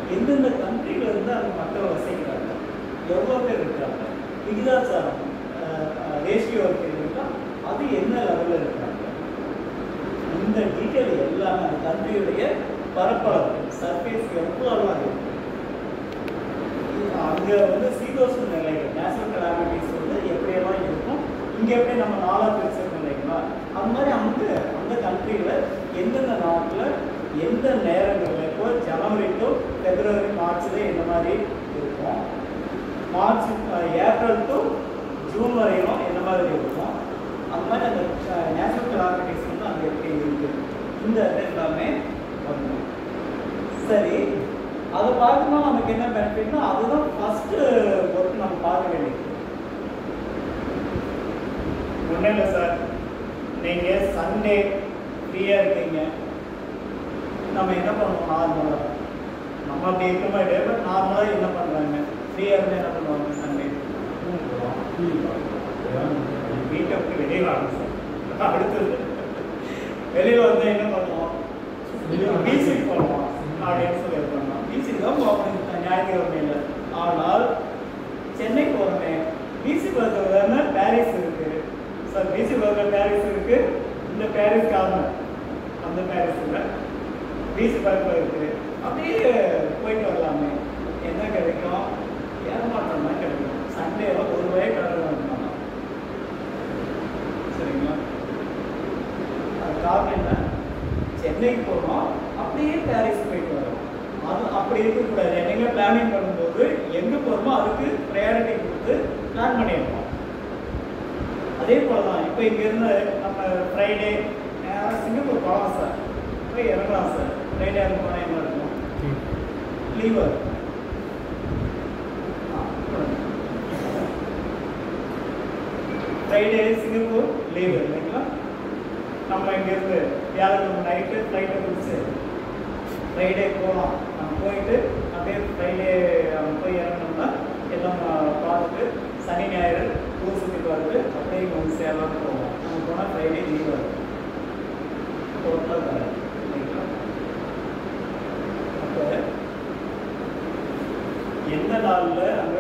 எந்தெந்த கண்ட்ரில இருந்து அந்த மக்கள் வசிக்கிறாங்க எவ்வளோ பேர் இருக்காங்க விகிதாச்சாரம் ரேஷியோ இருக்குன்னா அது என்ன லெவலில் இருக்காங்க இந்த டீட்டெயில் எல்லாமே அந்த கண்ட்ரியுடைய பரப்பளவு சர்ஃபேஸ் எவ்வளோலாம் இருக்கு அங்கே வந்து சீதோஷ நிலைகள் நேச்சுரல் கலாமிட்டிஸ் வந்து எப்படியெல்லாம் இருக்கும் இங்கே எப்படி நம்ம நாளாக பிரிச்சிருக்கோம் இல்லைங்களா அந்த மாதிரி அங்கே அந்த கண்ட்ரியில் எந்தெந்த நாட்டில் எந்த நேரங்களில் இப்போ ஜனவரி டு பிப்ரவரி மார்ச்சில் இந்த மாதிரி இருக்கும் March ah, April to June வரையும் என்ன மாதிரி இருக்கும் அந்த மாதிரி அந்த நேச்சுரல் கலாமிட்டிஸ் வந்து அங்கே எப்படி இருக்கு இந்த இது எல்லாமே வரணும் சரி அதை பார்க்கணும் நமக்கு என்ன பெனிஃபிட்னா அதுதான் ஃபர்ஸ்ட் ஒர்க் நம்ம பார்க்க வேண்டியது ஒன்றும் இல்லை சார் நீங்கள் சண்டே ஃப்ரீயாக இருக்கீங்க நம்ம என்ன பண்ணுவோம் நார்மலாக நம்ம அப்படி இருக்க மாதிரி பட் நார்மலாக என்ன பண்ணுறாங்க ஃப்ரீயாக இருந்து என்ன பண்ணுவாங்க சண்டே வீட்டை விட்டு வெளியே வாங்க சார் அடுத்தது வெளியில் வந்து என்ன பண்ணுவோம் பீச்சுக்கு போகலாம் அப்படின்னு சொல்லியிருக்காங்க பீச்சுக்கு தான் போகணும் ஞாயிற்றுக்கிழமையில் ஆனால் சென்னை போகிறோமே பீச்சுக்கு வரதுல பாரிஸ் இருக்கு சார் பீச்சுக்கு வரல பாரிஸ் இருக்கு இந்த பாரிஸ் காரணம் அந்த பாரிஸில் பீச் பக்கத்தில் இருக்கு அப்படியே போயிட்டு வரலாமே என்ன கிடைக்கும் ஏமாற்றம் தான் கிடைக்கும் சண்டேல ஒரு ரூபாய் கடல் வாங்கினாங்க சரிங்களா அது காரணம் என்ன சென்னைக்கு போகிறோம் அப்படியே பாரிஸ் போயிட்டு வரோம் அது அப்படி இருக்கக்கூடாது என்னைங்க பிளானிங் பண்ணும்போது எங்கே போகிறோமோ அதுக்கு ப்ரையாரிட்டி கொடுத்து பிளான் பண்ணியிருக்கோம் அதே போல தான் இப்போ இங்கேருந்து நம்ம ஃப்ரைடே சிங்கப்பூர் போகலாம் சார் போய் இறங்கலாம் சார் ஃப்ரைடே அங்கே போனால் என்ன இருக்கும் லீவ் இருக்கும் ஃப்ரைடே சிங்கப்பூர் லீவு இல்லைங்களா நம்ம இங்கேருந்து வியாழக்கிழமை நைட்டு ஃப்ளைட்டை பிடிச்சி ஃப்ரைடே போகலாம் நம்ம போயிட்டு அப்படியே ஃப்ரைடே அங்கே போய் இறங்கணும்னா எல்லாம் பார்த்துட்டு சனி ஞாயிறு ஊர் சுற்றிட்டு வந்து அப்படியே இங்கே வந்து சேரலாம்னு போவோம் நம்ம போனால் ஃப்ரைடே லீவ் வரும் டோட்டலாக தரேன் இல்லைங்களா அப்போ எந்த நாளில் அங்கே